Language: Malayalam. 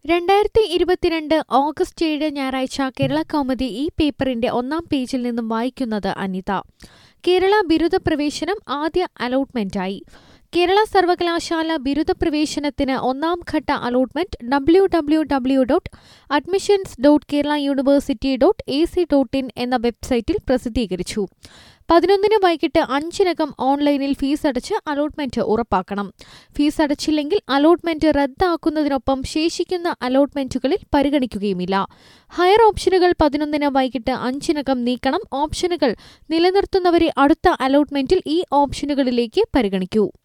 രണ്ടായിരത്തി ഇരുപത്തിരണ്ട് ഓഗസ്റ്റ് ഏഴ് ഞായറാഴ്ച കേരള കൗമുദി ഈ പേപ്പറിന്റെ ഒന്നാം പേജിൽ നിന്നും വായിക്കുന്നത് അനിത കേരള ബിരുദ പ്രവേശനം ആദ്യ അലോട്ട്മെന്റായി കേരള സർവകലാശാല ബിരുദ പ്രവേശനത്തിന് ഒന്നാം ഘട്ട allotment W W W dot admissions dot Kerala university dot A C dot in എന്ന വെബ്സൈറ്റിൽ പ്രസിദ്ധീകരിച്ചു പതിനൊന്നിന് വൈകിട്ട് അഞ്ചിനകം ഓൺലൈനിൽ ഫീസ് അടച്ച് അലോട്ട്മെന്റ് ഉറപ്പാക്കണം ഫീസ് അടച്ചില്ലെങ്കിൽ അലോട്ട്മെന്റ് റദ്ദാക്കുന്നതിനൊപ്പം ശേഷിക്കുന്ന അലോട്ട്മെന്റുകളിൽ പരിഗണിക്കുകയുമില്ല ഹയർ ഓപ്ഷനുകൾ പതിനൊന്നിന് വൈകിട്ട് അഞ്ചിനകം നീക്കണം ഓപ്ഷനുകൾ നിലനിർത്തുന്നവരെ അടുത്ത അലോട്ട്മെന്റിൽ ഈ ഓപ്ഷനുകളിലേക്ക് പരിഗണിക്കൂ